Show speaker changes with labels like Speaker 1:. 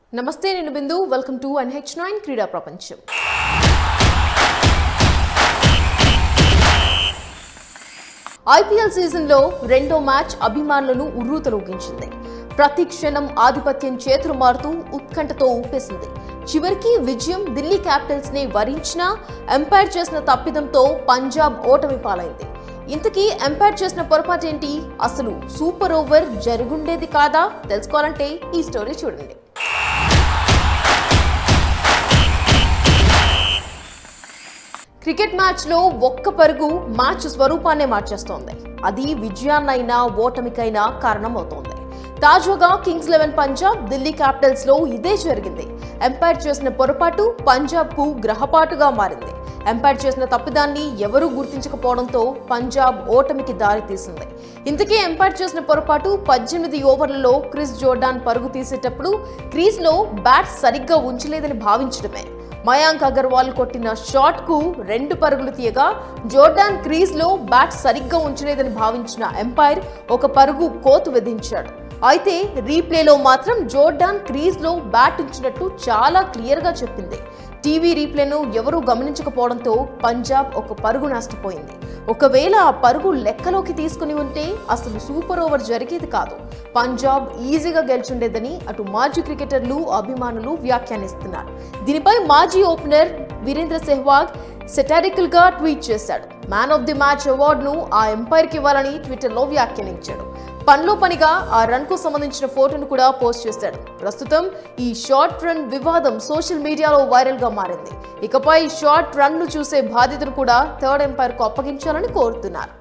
Speaker 1: నమస్తే నేను Bindu welcome to NH nine క్రీడా ప్రపంచం ఐపీఎల్ సీజన్లో రెండో మ్యాచ్ అభిమానులను ఉర్రూతలూగించింది ప్రతి క్షణం ఆధిపత్యం చేతులు మారుతూ ఉత్కంఠతో ఊపేసింది చివరికి విజయం ఢిల్లీ క్యాపిటల్స్ ని వరించినా ఎంపైర్ చేసిన తప్పిదంతో పంజాబ్ ఓటమి పాలైంది ఇంతకీ ఎంపైర్ చేసిన పొరపాటేంటి అసలు సూపర్ ఓవర్ జరుగుండేది కాదా తెలుసుకోవాలంటే ఈ స్టోరీ చూడండి క్రికెట్ మ్యాచ్లో ఒక్క పరుగు మ్యాచ్ స్వరూపాన్నే మార్చేస్తోంది అది విజయాన్నైనా ఓటమికైనా కారణమవుతోంది తాజాగా Kings Eleven Punjab Delhi Capitals లో ఇదే జరిగింది ఎంపైర్ చేసిన పొరపాటు పంజాబ్ కు గ్రహపాటుగా మారింది ఎంపైర్ చేసిన తప్పిదాన్ని ఎవరూ గుర్తించకపోవడంతో పంజాబ్ ఓటమికి దారి తీసింది ఇంతకీ ఎంపైర్ చేసిన పొరపాటు పద్దెనిమిది ఓవర్లలో క్రిస్ జోర్డాన్ పరుగు తీసేటప్పుడు క్రీజ్లో బ్యాట్ సరిగ్గా ఉంచలేదని భావించడమే మయాంక్ అగర్వాల్ కొట్టిన షాట్ కు రెండు పరుగులు తీయగా జోర్డాన్ క్రీజ్ లో బ్యాట్ సరిగ్గా ఉంచలేదని భావించిన ఎంపైర్ ఒక పరుగు కోతు విధించాడు అయితే రీప్లేలో మాత్రం జోర్డాన్ క్రీజ్ లో బ్యాట్ ఉంచినట్టు చాలా క్లియర్ గా చెప్పింది టీవీ రీప్లేను ఎవరూ గమనించకపోవడంతో పంజాబ్ ఒక పరుగు నష్టపోయింది ఒకవేళ ఆ పరుగు లెక్కలోకి తీసుకుని ఉంటే అసలు సూపర్ ఓవర్ జరిగేది కాదు పంజాబ్ ఈజీగా గెలిచుండేదని అటు మాజీ క్రికెటర్లు అభిమానులు వ్యాఖ్యానిస్తున్నారు దీనిపై మాజీ ఓపెనర్ వీరేంద్ర సెహ్వాగ్ సెటారికల్ గా ట్వీట్ చేశాడు మ్యాన్ ఆఫ్ ది మ్యాచ్ అవార్డును ఆ ఎంపైర్కి ఇవ్వాలని ట్విట్టర్లో వ్యాఖ్యానించాడు పనిలో పనిగా ఆ రన్ కు సంబంధించిన ఫోటోను కూడా పోస్ట్ చేశాడు ప్రస్తుతం ఈ షార్ట్ రన్ వివాదం సోషల్ మీడియాలో వైరల్ గా మారింది ఇకపై షార్ట్ రన్ ను చూసే బాధ్యతను కూడా థర్డ్ ఎంపైర్ కు అప్పగించాలని కోరుతున్నారు